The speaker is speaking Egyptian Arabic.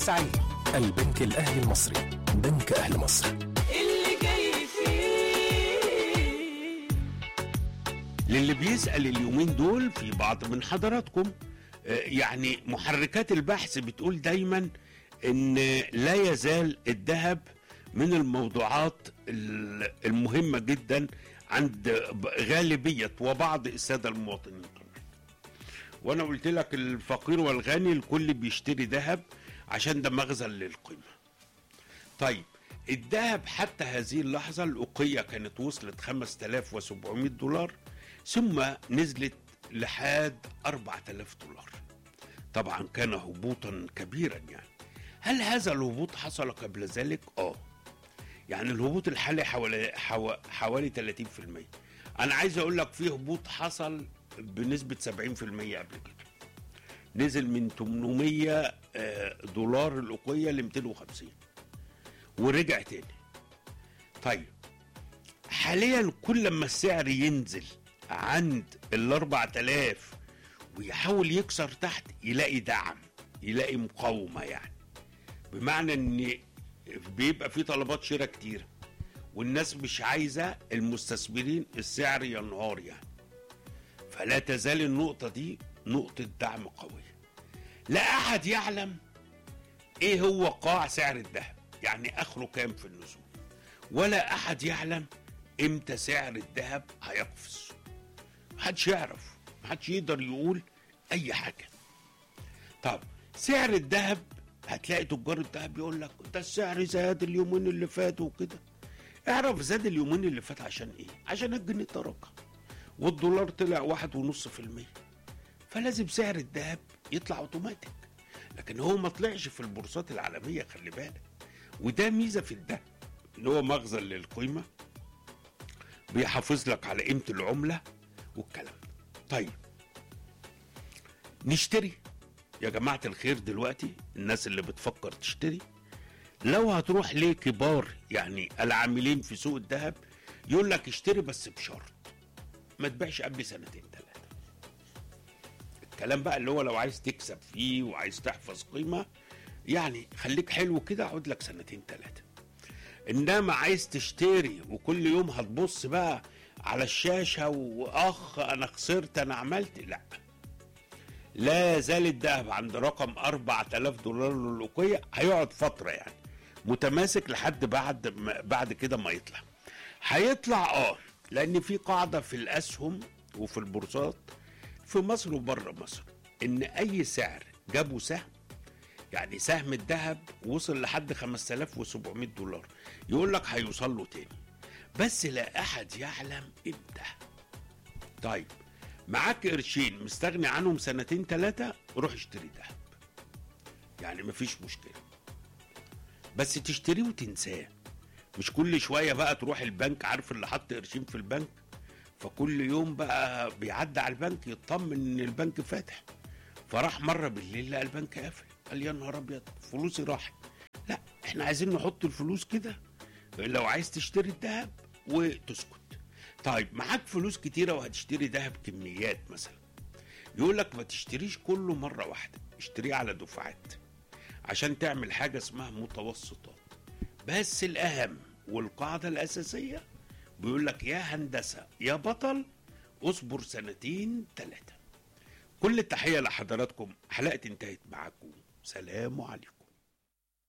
سعيد البنك الأهلي المصري بنك أهل مصر اللي جاي فيه للي بيسأل اليومين دول في بعض من حضراتكم آه، يعني محركات البحث بتقول دايما ان لا يزال الذهب من الموضوعات ال- المهمة جدا عند ب- غالبية وبعض السادة المواطنين كمان وانا قلت لك الفقير والغني الكل بيشتري ذهب عشان ده مخزن للقيمة طيب الذهب حتى هذه اللحظة الأوقية كانت وصلت 5700 دولار ثم نزلت لحد 4000 دولار طبعا كان هبوطا كبيرا يعني هل هذا الهبوط حصل قبل ذلك؟ اه يعني الهبوط الحالي حوالي حو- حوالي 30% انا عايز اقول لك في هبوط حصل بنسبة 70% قبل كده نزل من 800 آه، دولار الأوقية ل 250 ورجع تاني طيب حاليا كل ما السعر ينزل عند ال 4000 ويحاول يكسر تحت يلاقي دعم يلاقي مقاومة يعني بمعنى ان بيبقى في طلبات شراء كتير والناس مش عايزة المستثمرين السعر ينهار يعني فلا تزال النقطة دي نقطة دعم قوية لا أحد يعلم إيه هو قاع سعر الذهب يعني آخره كام في النزول ولا أحد يعلم إمتى سعر الذهب هيقفز محدش يعرف محدش يقدر يقول أي حاجة طب سعر الذهب هتلاقي تجار الذهب يقول لك ده السعر زاد اليومين اللي فاتوا وكده اعرف زاد اليومين اللي فات عشان ايه عشان الجنيه تراجع والدولار طلع واحد ونص في المية فلازم سعر الذهب يطلع اوتوماتيك لكن هو ما طلعش في البورصات العالمية خلي بالك وده ميزة في الذهب ان هو مخزن للقيمة بيحافظ لك على قيمة العملة والكلام ده طيب نشتري يا جماعة الخير دلوقتي الناس اللي بتفكر تشتري لو هتروح لكبار يعني العاملين في سوق الذهب يقول لك اشتري بس بشرط ما تبيعش قبل سنتين ثلاثة الكلام بقى اللي هو لو عايز تكسب فيه وعايز تحفظ قيمة يعني خليك حلو كده اقعد لك سنتين ثلاثة انما عايز تشتري وكل يوم هتبص بقى على الشاشة واخ انا خسرت انا عملت لا لا زال الذهب عند رقم 4000 دولار للأوقية هيقعد فترة يعني متماسك لحد بعد ما بعد كده ما يطلع هيطلع اه لان في قاعدة في الاسهم وفي البورصات في مصر وبره مصر ان اي سعر جابوا سهم يعني سهم الذهب وصل لحد 5700 دولار يقول لك هيوصل له تاني بس لا احد يعلم امتى طيب معاك قرشين مستغني عنهم سنتين ثلاثة روح اشتري ذهب يعني مفيش مشكلة بس تشتريه وتنساه مش كل شوية بقى تروح البنك عارف اللي حط قرشين في البنك فكل يوم بقى بيعدي على البنك يطمن ان البنك فاتح فراح مرة بالليل لقى البنك قافل قال يا نهار ابيض فلوسي راحت لا احنا عايزين نحط الفلوس كده لو عايز تشتري الذهب وتسكت طيب معاك فلوس كتيرة وهتشتري ذهب كميات مثلا يقول لك ما تشتريش كله مرة واحدة اشتريه على دفعات عشان تعمل حاجة اسمها متوسطات بس الأهم والقاعدة الأساسية بيقول لك يا هندسة يا بطل اصبر سنتين ثلاثة كل التحية لحضراتكم حلقة انتهت معاكم سلام عليكم